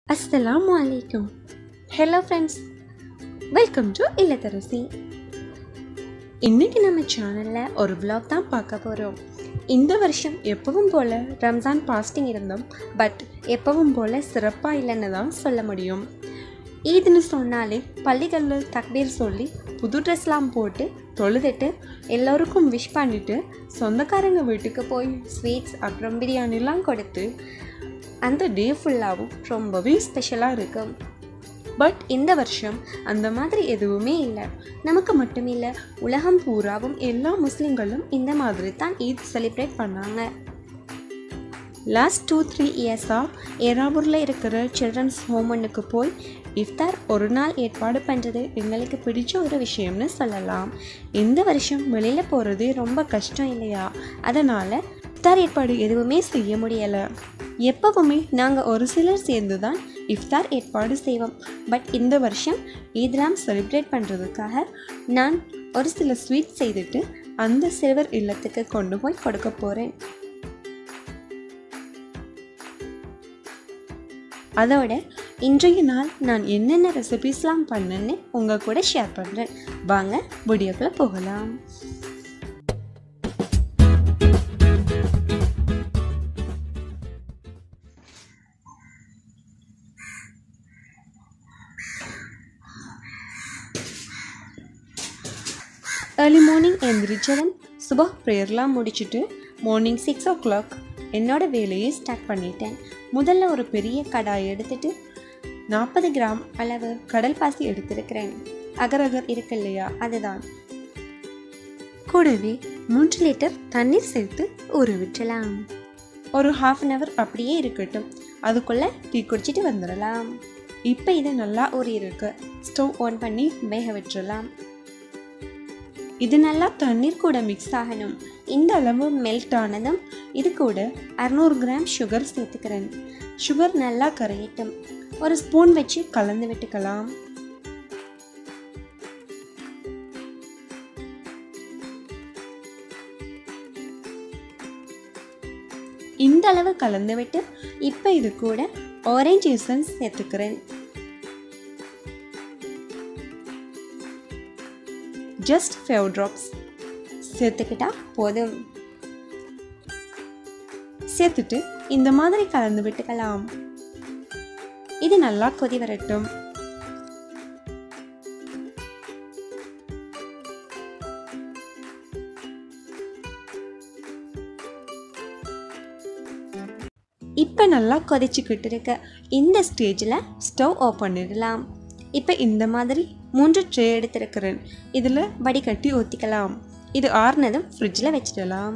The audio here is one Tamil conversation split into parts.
அஸ்ஸலாமு அலைக்கும் hello friends welcome to Illatharasi இன்னைக்கு நம்ம சேனலில் ஒரு vlog தான் பார்க்க போகிறோம் இந்த வருஷம் எப்பவும் போல் ரம்ஜான் பாஸ்டிங் இருந்தோம் பட் எப்பவும் போல் சிறப்பாக இல்லைன்னு தான் சொல்ல முடியும் ஈதுன்னு சொன்னாலே பள்ளிகளில் தக்பீர் சொல்லி புது ட்ரெஸ்லாம் போட்டு தொழுதுட்டு எல்லோருக்கும் விஷ் பண்ணிட்டு சொந்தக்காரங்க வீட்டுக்கு போய் ஸ்வீட்ஸ் அப்புறம் பிரியாணிலாம் கொடுத்து அந்த டே ஃபுல்லாகவும் ரொம்பவே ஸ்பெஷலாக இருக்கும் பட் இந்த வருஷம் அந்த மாதிரி எதுவுமே இல்லை நமக்கு மட்டும் இல்லை உலகம் பூராவும் எல்லா முஸ்லீம்களும் இந்த மாதிரி தான் ஈத் செலிப்ரேட் பண்ணாங்க லாஸ்ட் டூ த்ரீ இயர்ஸாக ஏராவூரில் இருக்கிற சில்ட்ரன்ஸ் ஹோமனுக்கு போய் இஃப்தார் ஒரு நாள் ஏற்பாடு பண்ணுறது எங்களுக்கு பிடிச்ச ஒரு விஷயம்னு சொல்லலாம் இந்த வருஷம் வெளியில் போகிறது ரொம்ப கஷ்டம் இல்லையா அதனால் இஃப்தார் ஏற்பாடு எதுவுமே செய்ய முடியலை எப்பவுமே நாங்கள் ஒரு சிலர் சேர்ந்து தான் இஃப்தார் ஏற்பாடு செய்வோம் பட் இந்த வருஷம் ஈத்லாம் செலிப்ரேட் பண்ணுறதுக்காக நான் ஒரு சில ஸ்வீட் செய்துட்டு அந்த சிறுவர் இல்லத்துக்கு கொண்டு போய் கொடுக்க போகிறேன் அதோட இன்றைய நாள் நான் என்னென்ன ரெசிபீஸ்லாம் பண்ணேன்னு உங்கள் கூட ஷேர் பண்ணுறேன் வாங்க வீடியோக்குள்ளே போகலாம் ஏர்லி மார்னிங் எந்திரிச்சதும் சுபா ப்ரேயர்லாம் முடிச்சுட்டு மார்னிங் சிக்ஸ் ஓ கிளாக் என்னோட வேலையை ஸ்டார்ட் பண்ணிட்டேன் முதல்ல ஒரு பெரிய கடாய் எடுத்துட்டு நாற்பது கிராம் அளவு கடல் பாசி எடுத்திருக்கிறேன் அகரகர் இருக்கு இல்லையா அதுதான் கூடவே மூன்று லிட்டர் தண்ணீர் சேர்த்து ஊற விட்டுலாம் ஒரு ஹாஃப் அன் ஹவர் அப்படியே இருக்கட்டும் அதுக்குள்ளே டீ குடிச்சிட்டு வந்துடலாம் இப்போ இது நல்லா ஊறி இருக்கு ஸ்டவ் ஆன் பண்ணி வேக விட்டுறலாம் இது நல்லா தண்ணீர் கூட மிக்ஸ் ஆகணும் இந்த அளவு மெல்ட் ஆனதும் இது கூட அறநூறு கிராம் சுகர் சேர்த்துக்கிறேன் சுகர் நல்லா கரையட்டும் ஒரு ஸ்பூன் வச்சு கலந்து விட்டுக்கலாம் இந்த அளவு கலந்து விட்டு இப்போ இது கூட ஆரஞ்சு எசன்ஸ் சேர்த்துக்கிறேன் ஜஸ்ட் ஃபைவ் ட்ராப்ஸ் சேர்த்துக்கிட்டா போதும் சேர்த்துட்டு இந்த மாதிரி கலந்து விட்டுக்கலாம் இது நல்லா கொதி வரட்டும் இப்போ நல்லா கொதிச்சுக்கிட்டு இருக்க இந்த ஸ்டேஜில் ஸ்டவ் ஆஃப் பண்ணிடலாம் இப்போ இந்த மாதிரி மூன்று ட்ரே எடுத்திருக்கிறேன் இதில் வடிகட்டி ஊற்றிக்கலாம் இது ஆறுனதும் ஃப்ரிட்ஜில் வச்சிடலாம்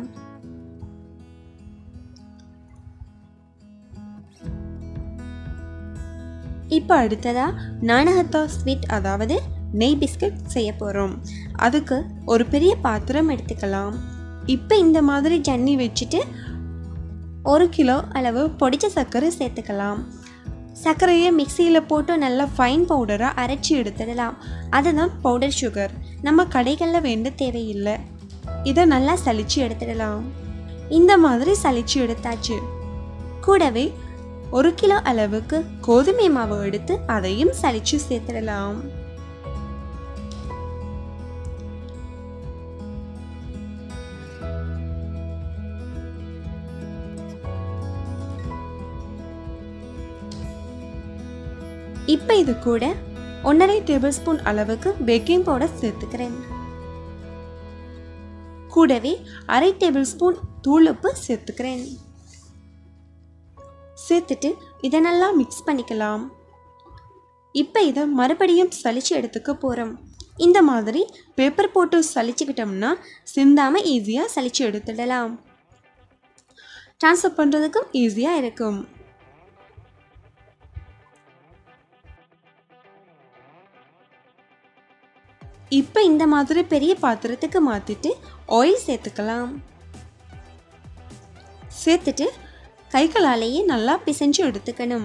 இப்போ அடுத்ததாக நாணகத்தா ஸ்வீட் அதாவது நெய் பிஸ்கட் செய்ய போகிறோம் அதுக்கு ஒரு பெரிய பாத்திரம் எடுத்துக்கலாம் இப்போ இந்த மாதிரி ஜன்னி வச்சுட்டு ஒரு கிலோ அளவு பொடிச்ச சர்க்கரை சேர்த்துக்கலாம் சர்க்கரையை மிக்சியில் போட்டு நல்லா ஃபைன் பவுடராக அரைச்சி எடுத்துடலாம் அதுதான் பவுடர் சுகர் நம்ம கடைகளில் வேண்ட தேவையில்லை இதை நல்லா சலிச்சு எடுத்துடலாம் இந்த மாதிரி சலிச்சு எடுத்தாச்சு கூடவே ஒரு கிலோ அளவுக்கு கோதுமை மாவு எடுத்து அதையும் சலிச்சு சேர்த்துடலாம் இப்போ இது கூட ஒன்றரை டேபிள் ஸ்பூன் அளவுக்கு பேக்கிங் பவுடர் சேர்த்துக்கிறேன் கூடவே அரை டேபிள் ஸ்பூன் தூளுப்பு சேர்த்துக்கிறேன் சேர்த்துட்டு இதை நல்லா மிக்ஸ் பண்ணிக்கலாம் இப்போ இதை மறுபடியும் சலிச்சு எடுத்துக்க போகிறோம் இந்த மாதிரி பேப்பர் போட்டு சலிச்சுக்கிட்டோம்னா சிந்தாமல் ஈஸியாக சலிச்சு எடுத்துடலாம் ட்ரான்ஸ்ஃபர் பண்ணுறதுக்கும் ஈஸியாக இருக்கும் இப்போ இந்த மாதிரி பெரிய பாத்திரத்துக்கு மாற்றிட்டு ஆயில் சேர்த்துக்கலாம் சேர்த்துட்டு கைகளாலேயே நல்லா பிசைஞ்சு எடுத்துக்கணும்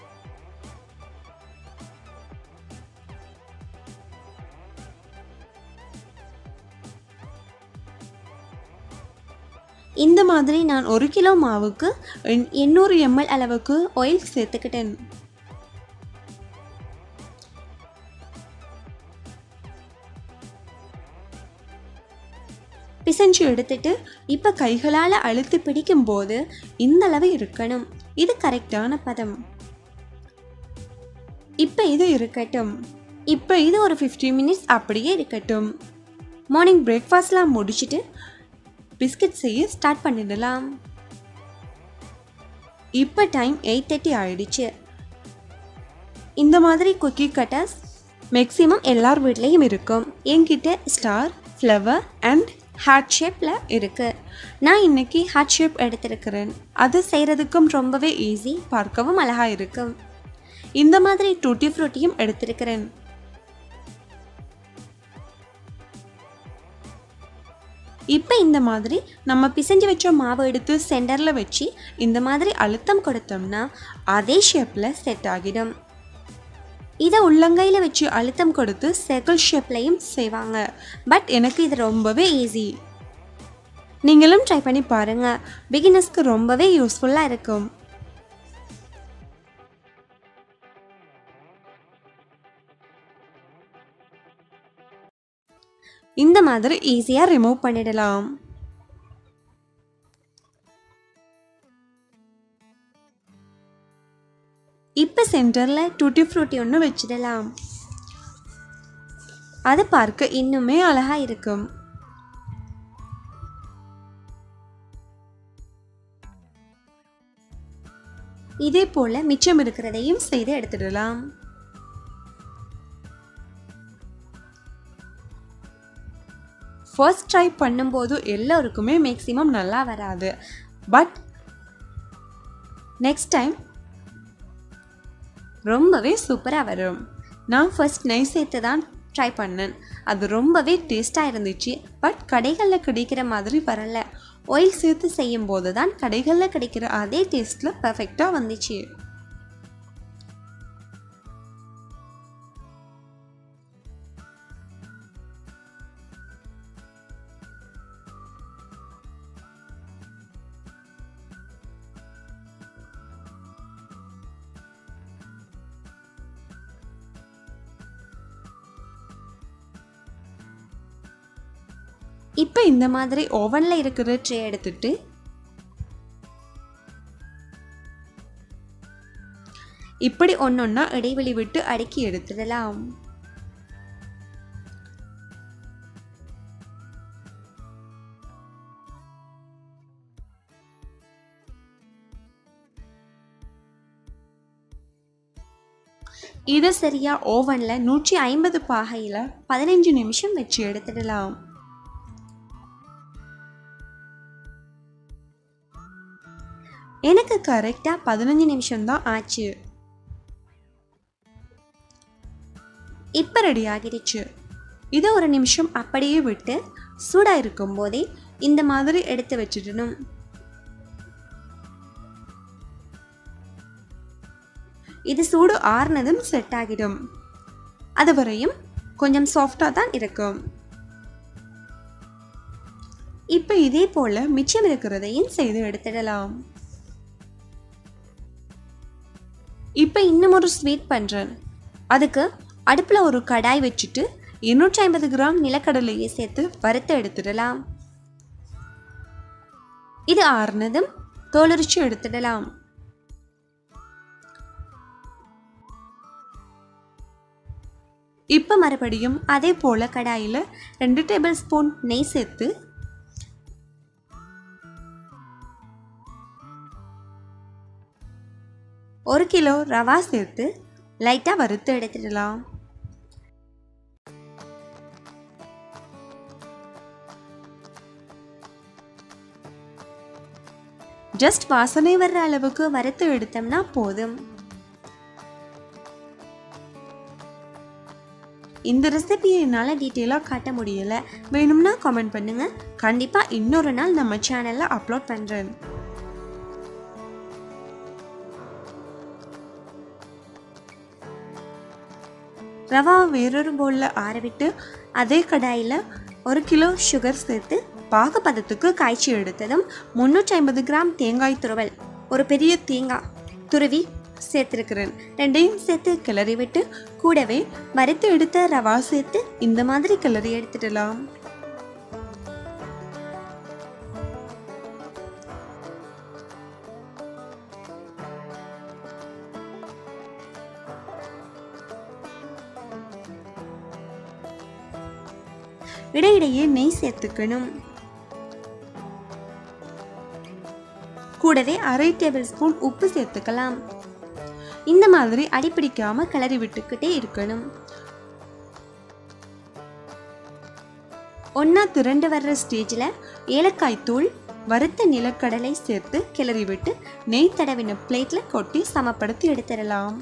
இந்த மாதிரி நான் ஒரு கிலோ மாவுக்கு எண்- எண்ணூறு எம்எல் அளவுக்கு ஆயில் சேர்த்துக்கிட்டேன் பிசைஞ்சு எடுத்துட்டு இப்போ கைகளால் அழுத்தி பிடிக்கும்போது இந்த அளவு இருக்கணும் இது கரெக்டான பதம் இப்போ இது இருக்கட்டும் இப்போ இது ஒரு ஃபிஃப்டி மினிட்ஸ் அப்படியே இருக்கட்டும் மார்னிங் பிரேக்ஃபாஸ்ட்லாம் முடிச்சுட்டு பிஸ்கட் செய்ய ஸ்டார்ட் பண்ணிடலாம் இப்போ டைம் எயிட் தேர்ட்டி ஆயிடுச்சு இந்த மாதிரி குக்கி கட்டர்ஸ் மேக்ஸிமம் எல்லார் வீட்லேயும் இருக்கும் என்கிட்ட ஸ்டார் ஃப்ளவர் அண்ட் ஹார்ட் ஷேப்பில் இருக்குது நான் இன்னைக்கு ஹார்ட் ஷேப் எடுத்திருக்கிறேன் அது செய்கிறதுக்கும் ரொம்பவே ஈஸி பார்க்கவும் அழகாக இருக்கும் இந்த மாதிரி டூட்டி ஃப்ரூட்டியும் எடுத்திருக்கிறேன் இப்போ இந்த மாதிரி நம்ம பிசைஞ்சு வச்ச மாவை எடுத்து சென்டரில் வச்சு இந்த மாதிரி அழுத்தம் கொடுத்தோம்னா அதே ஷேப்பில் செட் ஆகிடும் இதை உள்ளங்கையில் வச்சு அழுத்தம் கொடுத்து சர்க்கிள் ஷேப்லையும் செய்வாங்க பட் எனக்கு இது ரொம்பவே ஈஸி நீங்களும் ட்ரை பண்ணி பாருங்கள் பிகினர்ஸ்க்கு ரொம்பவே யூஸ்ஃபுல்லாக இருக்கும் இந்த மாதிரி ஈஸியாக ரிமூவ் பண்ணிடலாம் இப்போ சென்டரில் டூட்டி ஃப்ரூட்டி ஒன்று வச்சிடலாம் அது பார்க்க இன்னுமே அழகாக இருக்கும் இதே போல் மிச்சம் இருக்கிறதையும் செய்து எடுத்துடலாம் ஃபர்ஸ்ட் ட்ரை பண்ணும்போது எல்லோருக்குமே மேக்ஸிமம் நல்லா வராது பட் நெக்ஸ்ட் டைம் ரொம்பவே சூப்பராக வரும் நான் ஃபர்ஸ்ட் நெய் சேர்த்து தான் ட்ரை பண்ணேன் அது ரொம்பவே டேஸ்ட்டாக இருந்துச்சு பட் கடைகளில் கிடைக்கிற மாதிரி வரல ஆயில் சேர்த்து செய்யும் போது தான் கடைகளில் கிடைக்கிற அதே டேஸ்ட்டில் பர்ஃபெக்டாக வந்துச்சு இப்போ இந்த மாதிரி ஓவனில் இருக்கிற ட்ரே எடுத்துட்டு இப்படி ஒன்றொன்னா இடைவெளி விட்டு அடுக்கி எடுத்துடலாம் இது சரியா ஓவனில் நூற்றி ஐம்பது பாகையில் பதினஞ்சு நிமிஷம் வச்சு எடுத்துடலாம் எனக்கு கரெக்டாக பதினஞ்சு நிமிஷம் தான் ஆச்சு இப்போ ரெடி ஆகிடுச்சு இதை ஒரு நிமிஷம் அப்படியே விட்டு சூடாக இருக்கும் போதே இந்த மாதிரி எடுத்து வச்சிடணும் இது சூடு ஆறுனதும் செட் ஆகிடும் அது வரையும் கொஞ்சம் சாஃப்டாக தான் இருக்கும் இப்போ இதே போல் மிச்சம் இருக்கிறதையும் செய்து எடுத்துடலாம் இப்போ இன்னும் ஒரு ஸ்வீட் பண்ணுறேன் அதுக்கு அடுப்பில் ஒரு கடாய் வச்சுட்டு இருநூற்றி ஐம்பது கிராம் நிலக்கடலையை சேர்த்து வறுத்து எடுத்துடலாம் இது ஆறுனதும் தோலுரிச்சு எடுத்துடலாம் இப்போ மறுபடியும் அதே போல் கடாயில் ரெண்டு டேபிள் ஸ்பூன் நெய் சேர்த்து ஒரு கிலோ ரவா சேர்த்து லைட்டாக வறுத்து எடுத்துடலாம் ஜஸ்ட் வாசனை வர்ற அளவுக்கு வறுத்து எடுத்தோம்னா போதும் இந்த ரெசிபியை என்னால் டீட்டெயிலாக காட்ட முடியல வேணும்னா கமெண்ட் பண்ணுங்கள் கண்டிப்பாக இன்னொரு நாள் நம்ம சேனலில் அப்லோட் பண்ணுறேன் ரவா வேறொரு பவுலில் ஆறவிட்டு அதே கடாயில் ஒரு கிலோ சுகர் சேர்த்து பாகுபதத்துக்கு காய்ச்சி எடுத்ததும் முந்நூற்றி ஐம்பது கிராம் தேங்காய் துருவல் ஒரு பெரிய தேங்காய் துருவி சேர்த்துருக்கிறேன் ரெண்டையும் சேர்த்து கிளறி விட்டு கூடவே வறுத்து எடுத்த ரவா சேர்த்து இந்த மாதிரி கிளறி எடுத்துடலாம் இடையிடையே நெய் சேர்த்துக்கணும் கூடவே அரை டேபிள் ஸ்பூன் உப்பு சேர்த்துக்கலாம் இந்த மாதிரி அடிப்பிடிக்காம கிளறி விட்டுக்கிட்டே இருக்கணும் ஒன்றா திரண்டு வர்ற ஸ்டேஜில் ஏலக்காய் தூள் வறுத்த நிலக்கடலை சேர்த்து கிளறி விட்டு நெய் தடவின பிளேட்டில் கொட்டி சமப்படுத்தி எடுத்துடலாம்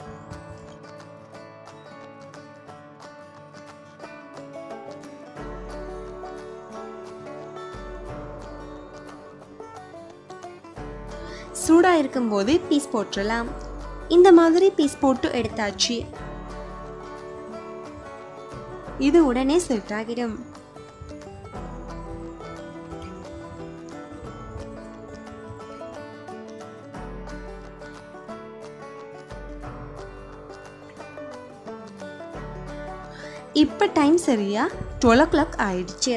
சூடாக இருக்கும்போது பீஸ் போட்டுடலாம் இந்த மாதிரி பீஸ் போட்டு எடுத்தாச்சு இது உடனே செட் ஆகிடும் இப்போ டைம் சரியா டுவெல் ஓ கிளாக் ஆயிடுச்சு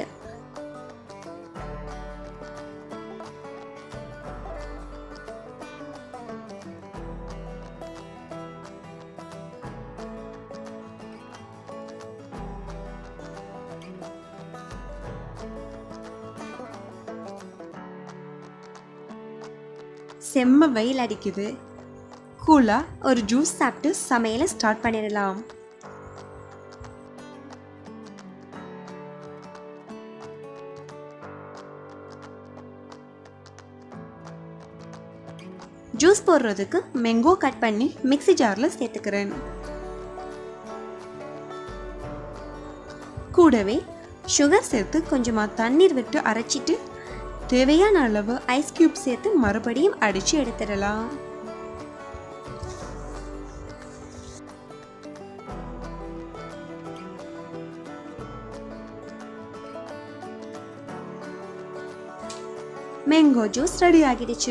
செம்ம வெயில் அடிக்குது கூலாக ஒரு ஜூஸ் சாப்பிட்டு சமையலை ஸ்டார்ட் பண்ணிடலாம் ஜூஸ் போடுறதுக்கு மெங்கோ கட் பண்ணி மிக்ஸி ஜாரில் சேர்த்துக்கிறேன் கூடவே சுகர் சேர்த்து கொஞ்சமாக தண்ணீர் விட்டு அரைச்சிட்டு தேவையான அளவு ஐஸ் கியூப் சேர்த்து மறுபடியும் அடித்து எடுத்துடலாம் மேங்கோ ஜூஸ் ரெடி ஆகிடுச்சு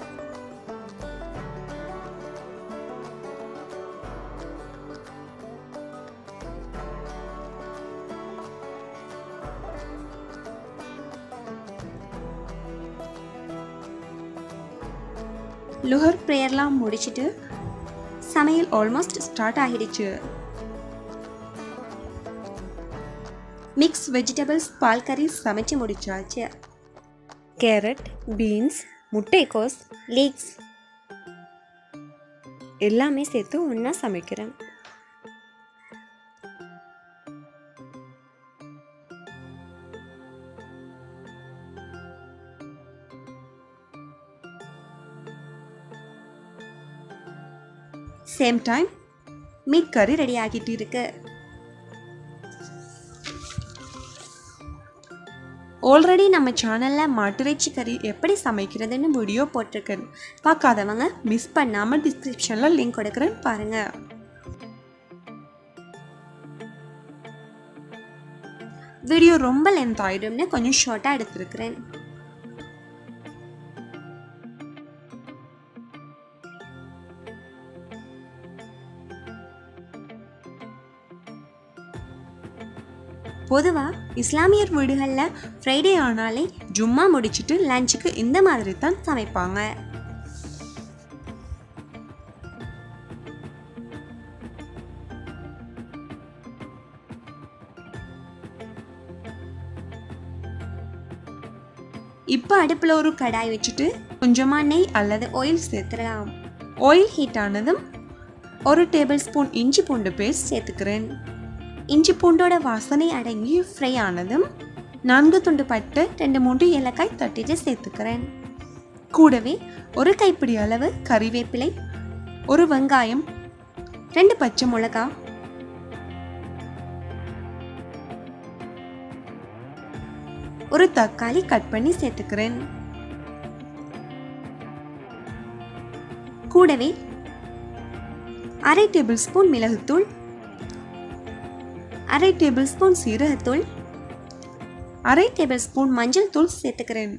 லுஹர் ப்ரேயர்லாம் முடிச்சிட்டு சமையல் ஆல்மோஸ்ட் ஸ்டார்ட் ஆகிடுச்சு மிக்ஸ் வெஜிடபிள்ஸ் பால் கறி சமைச்சு முடிச்சாச்சு கேரட் பீன்ஸ் முட்டைக்கோஸ் லீக்ஸ் எல்லாமே சேர்த்து ஒன்றா சமைக்கிறேன் சேம் டைம் மீட் கறி ரெடி ஆகிட்டு இருக்கு ஆல்ரெடி நம்ம சேனலில் மாட்டுறைச்சி கறி எப்படி சமைக்கிறதுன்னு வீடியோ போட்டிருக்கேன் பார்க்காதவங்க மிஸ் பண்ணாமல் டிஸ்கிரிப்ஷனில் லிங்க் கொடுக்குறேன்னு பாருங்கள் வீடியோ ரொம்ப லென்த் ஆகிடும்னு கொஞ்சம் ஷார்ட்டாக எடுத்துருக்கிறேன் பொதுவாக இஸ்லாமியர் வீடுகளில் ஃப்ரைடே ஆனாலே ஜும்மா முடிச்சுட்டு லஞ்சுக்கு இந்த மாதிரி தான் சமைப்பாங்க இப்போ அடுப்பில் ஒரு கடாய் வச்சுட்டு கொஞ்சமாக நெய் அல்லது ஆயில் சேர்த்துடலாம் ஆயில் ஹீட் ஆனதும் ஒரு டேபிள் ஸ்பூன் இஞ்சி பூண்டு பேஸ்ட் சேர்த்துக்கிறேன் இஞ்சி பூண்டோட வாசனை அடங்கி ஃப்ரை ஆனதும் நான்கு துண்டு பட்டு ரெண்டு மூன்று ஏலக்காய் தட்டிட்டு சேர்த்துக்கிறேன் கூடவே ஒரு கைப்பிடி அளவு கறிவேப்பிலை ஒரு வெங்காயம் ரெண்டு பச்சை மிளகா ஒரு தக்காளி கட் பண்ணி சேர்த்துக்கிறேன் கூடவே அரை டேபிள் ஸ்பூன் மிளகுத்தூள் அரை டேபிள் ஸ்பூன் சீரகத்தூள் அரை டேபிள் ஸ்பூன் மஞ்சள் தூள் சேர்த்துக்கிறேன்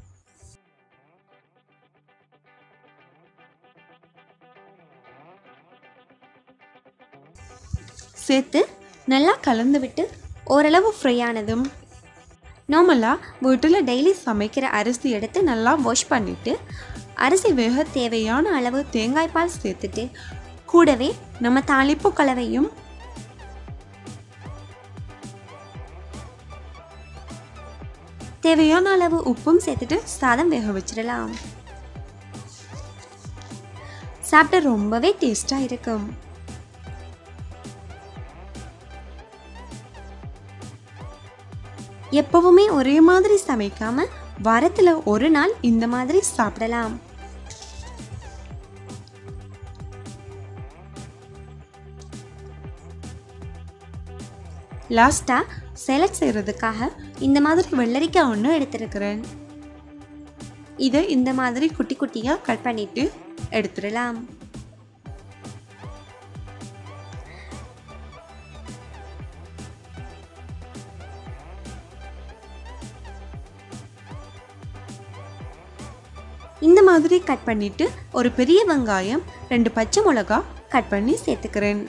சேர்த்து நல்லா கலந்து விட்டு ஓரளவு ஃப்ரை ஆனதும் நார்மலாக வீட்டில் டெய்லி சமைக்கிற அரிசி எடுத்து நல்லா வாஷ் பண்ணிவிட்டு அரிசி வேக தேவையான அளவு தேங்காய் பால் சேர்த்துட்டு கூடவே நம்ம தாளிப்பு கலவையும் தேவையான அளவு உப்பும் சேர்த்துட்டு சாதம் வேக வச்சிடலாம் சாப்பிட ரொம்பவே டேஸ்டாக இருக்கும் எப்பவுமே ஒரே மாதிரி சமைக்காம வாரத்துல ஒரு நாள் இந்த மாதிரி சாப்பிடலாம் லாஸ்ட்டாக செலக்ட் செய்கிறதுக்காக இந்த மாதிரி வெள்ளரிக்காய் ஒன்று எடுத்திருக்கிறேன் இதை இந்த மாதிரி குட்டி குட்டியாக கட் பண்ணிட்டு எடுத்துடலாம் இந்த மாதிரி கட் பண்ணிட்டு ஒரு பெரிய வெங்காயம் ரெண்டு பச்சை மிளகா கட் பண்ணி சேர்த்துக்கிறேன்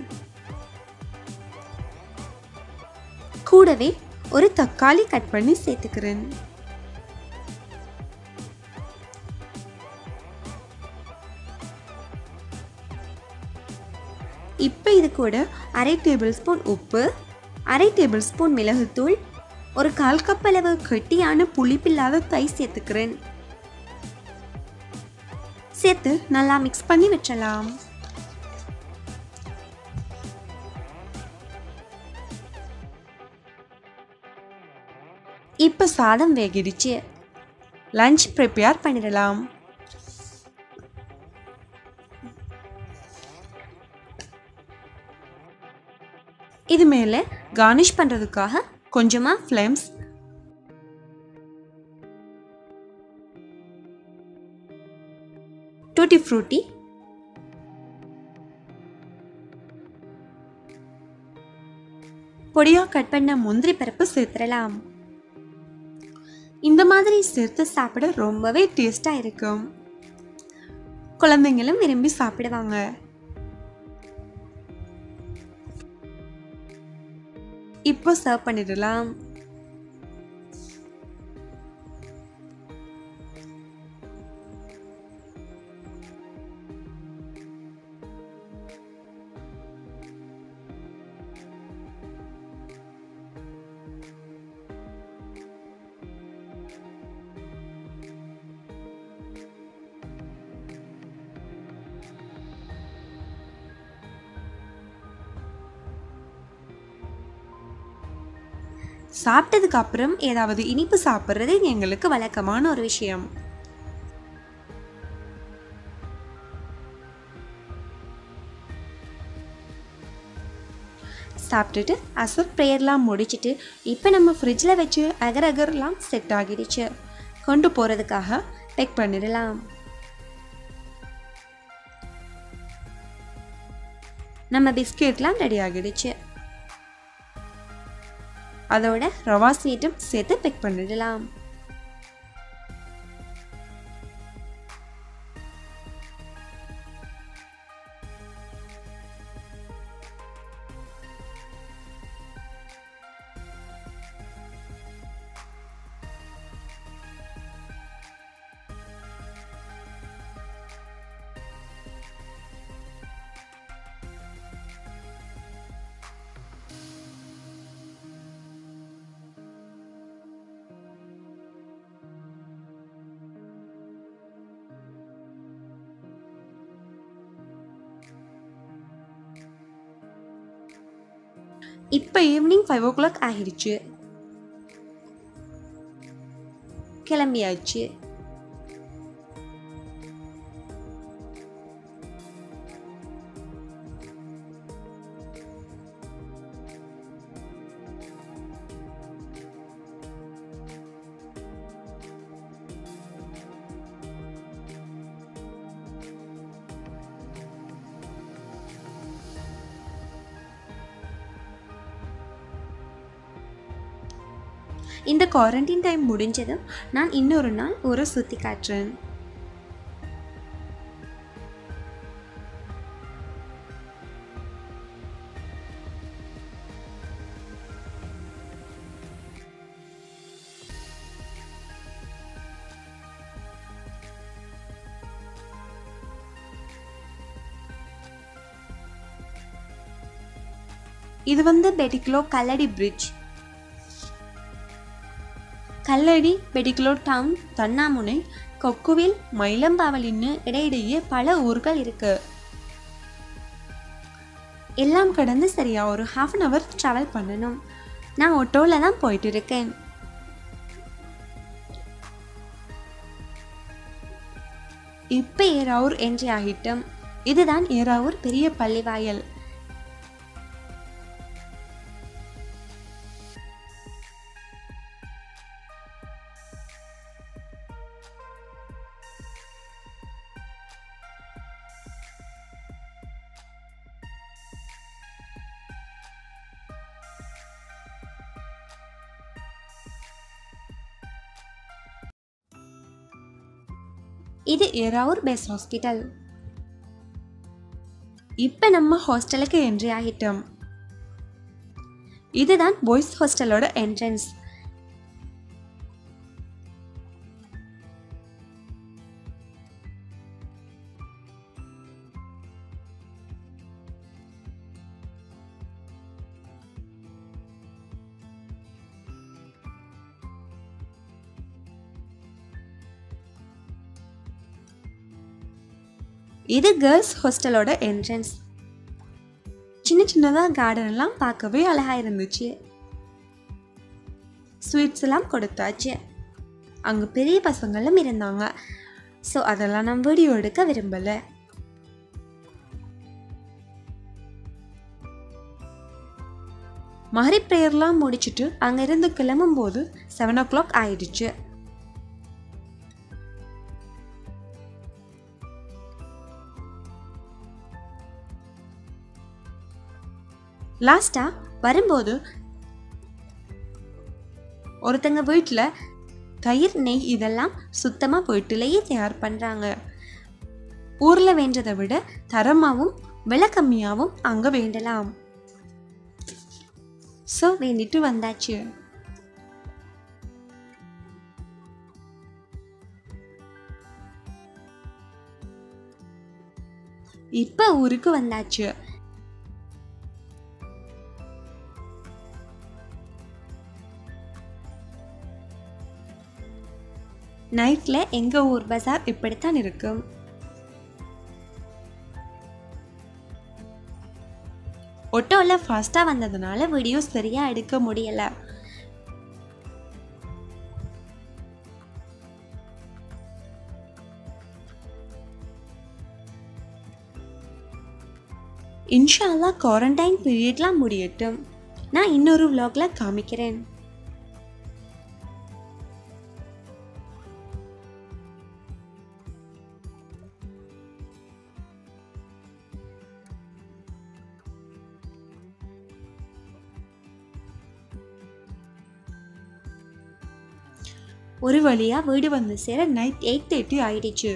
கூடவே ஒரு தக்காளி கட் பண்ணி சேர்த்துக்கிறேன் இப்போ இது கூட அரை டேபிள் ஸ்பூன் உப்பு அரை டேபிள் ஸ்பூன் மிளகுத்தூள் ஒரு கால் கப் அளவு கெட்டியான புளிப்பில்லாத தை சேர்த்துக்கிறேன் சேர்த்து நல்லா மிக்ஸ் பண்ணி வச்சலாம் இப்போ சாதம் வேகிடுச்சு லஞ்ச் ப்ரிப்பேர் பண்ணிடலாம் இது மேலே கார்னிஷ் பண்ணுறதுக்காக கொஞ்சமாக ஃப்ளேம்ஸ் டூட்டி ஃப்ரூட்டி பொடியாக கட் பண்ண முந்திரி பருப்பு சேர்த்துடலாம் இந்த மாதிரி சேர்த்து சாப்பிட ரொம்பவே டேஸ்டாக இருக்கும் குழந்தைங்களும் விரும்பி சாப்பிடுவாங்க இப்போ சர்வ் பண்ணிடலாம் சாப்பிட்டதுக்கு அப்புறம் ஏதாவது இனிப்பு சாப்பிட்றது எங்களுக்கு வழக்கமான ஒரு விஷயம் சாப்பிட்டுட்டு அசர் ப்ரேயர்லாம் முடிச்சிட்டு இப்போ நம்ம ஃப்ரிட்ஜில் வச்சு அகர் அகர்லாம் செட் ஆகிடுச்சு கொண்டு போகிறதுக்காக பேக் பண்ணிடலாம் நம்ம பிஸ்கெட்லாம் ரெடி ஆகிடுச்சு அதோட ரவா ஸ்வீட்டும் சேர்த்து பேக் பண்ணிடலாம் இப்போ ஈவினிங் ஃபைவ் ஓ கிளாக் ஆகிடுச்சு கிளம்பியாச்சு இந்த குவாரண்டைன் டைம் முடிஞ்சதும் நான் இன்னொரு நாள் ஊரை சுற்றி காட்டுறேன் இது வந்து பெட்டிக்லோ கல்லடி பிரிட்ஜ் கல்லடி பெடிகுலோ டவுன் தன்னாமுனை கொக்குவில் மயிலம்பாவலின்னு இடையிடையே பல ஊர்கள் இருக்கு எல்லாம் கடந்து சரியா ஒரு ஹாஃப் அன் ஹவர் ட்ராவல் பண்ணணும் நான் ஆட்டோவில் தான் போயிட்டு இருக்கேன் இப்போ ஏராவூர் என்ட்ரி ஆகிட்டோம் இதுதான் ஏராவூர் பெரிய பள்ளிவாயல் இது ஏராவூர் பேஸ் ஹாஸ்பிட்டல் இப்போ நம்ம ஹாஸ்டலுக்கு என்ட்ரி ஆகிட்டோம் இதுதான் பாய்ஸ் ஹாஸ்டலோட என்ட்ரன்ஸ் இது கேர்ள்ஸ் ஹாஸ்டலோட என்ட்ரன்ஸ் சின்ன சின்னதாக கார்டன் எல்லாம் பார்க்கவே அழகாக இருந்துச்சு ஸ்வீட்ஸ் எல்லாம் கொடுத்தாச்சு அங்கே பெரிய பசங்களும் இருந்தாங்க ஸோ அதெல்லாம் நான் வீடியோ எடுக்க விரும்பலை மஹரி ப்ரேயர்லாம் முடிச்சுட்டு அங்கேருந்து கிளம்பும்போது செவன் ஓ கிளாக் ஆயிடுச்சு லாஸ்ட்டாக வரும்போது ஒருத்தங்க வீட்டில் தயிர் நெய் இதெல்லாம் சுத்தமாக வீட்டிலேயே தயார் பண்ணுறாங்க ஊரில் வேண்டதை விட தரமாகவும் விலை கம்மியாகவும் அங்கே வேண்டலாம் ஸோ வேண்டிட்டு வந்தாச்சு இப்போ ஊருக்கு வந்தாச்சு நைட்டில் எங்கள் ஊர் பஜார் இப்படித்தான் இருக்கும் ஒட்டோவில் ஃபாஸ்ட்டாக வந்ததுனால வீடியோஸ் சரியாக எடுக்க முடியலை இன்ஷால்லா குவாரண்டைன் பீரியட்லாம் முடியட்டும் நான் இன்னொரு vlogல காமிக்கிறேன் ஒரு வழியா வீடு வந்து சேர நைட் எயிட் தேர்ட்டி ஆயிடுச்சு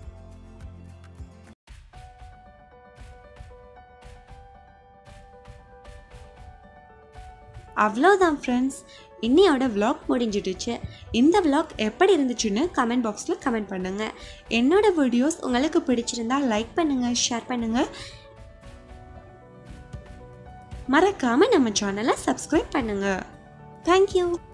அவ்வளோதான் ஃப்ரெண்ட்ஸ் இன்னையோட vlog முடிஞ்சிடுச்சு இந்த vlog எப்படி இருந்துச்சுன்னு கமெண்ட் பாக்ஸில் கமெண்ட் பண்ணுங்கள் என்னோட வீடியோஸ் உங்களுக்கு பிடிச்சிருந்தா லைக் பண்ணுங்கள் ஷேர் பண்ணுங்கள் மறக்காமல் நம்ம சேனலை சப்ஸ்கிரைப் பண்ணுங்கள் தேங்க்யூ